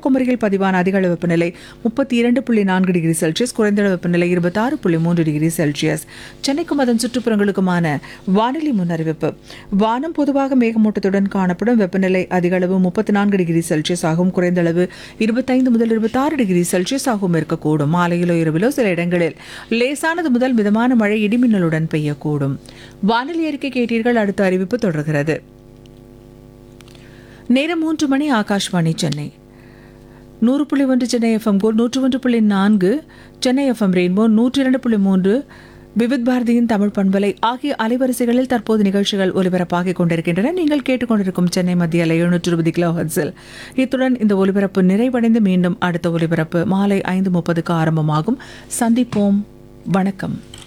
கன்னியாகுமரியில் பதிவான அதிகளவு வெப்பநிலை முப்பத்தி இரண்டு புள்ளி நான்கு டிகிரி செல்சியஸ் குறைந்த அளவு வெப்பநிலை இருபத்தாறு புள்ளி மூன்று டிகிரி செல்சியஸ் சென்னைக்கும் அதன் சுற்றுப்புறங்களுக்குமான வானிலை முன்னறிவிப்பு வானம் பொதுவாக மேகமூட்டத்துடன் காணப்படும் வெப்பநிலை அதிகளவு முப்பத்தி நான்கு டிகிரி செல்சியஸ் ஆகும் குறைந்த அளவு இருபத்தைந்து முதல் இருபத்தாறு டிகிரி செல்சியஸ் ஆகவும் இருக்கக்கூடும் மாலையிலோ இரவிலோ சில இடங்களில் லேசானது முதல் மிதமான மழை இடிமின்னலுடன் பெய்யக்கூடும் வானிலை அறிக்கை கேட்டீர்கள் அடுத்த அறிவிப்பு தொடர்கிறது நேரம் மூன்று மணி ஆகாஷ்வாணி சென்னை நூறு புள்ளி ஒன்று சென்னை எஃப்எம் கோல் நூற்று ஒன்று புள்ளி நான்கு சென்னை எஃப்எம் ரெயின்போ நூற்றி இரண்டு புள்ளி மூன்று விவித் பாரதியின் தமிழ் பண்பலை ஆகிய அலைவரிசைகளில் தற்போது நிகழ்ச்சிகள் ஒலிபரப்பாகிக் கொண்டிருக்கின்றன நீங்கள் கேட்டுக்கொண்டிருக்கும் சென்னை மத்திய அலை எழுநூற்று இருபது கிலோ ஹர்ட்ஸில் இத்துடன் இந்த ஒலிபரப்பு நிறைவடைந்து மீண்டும் அடுத்த ஒலிபரப்பு மாலை ஐந்து முப்பதுக்கு ஆரம்பமாகும் சந்திப்போம் வணக்கம்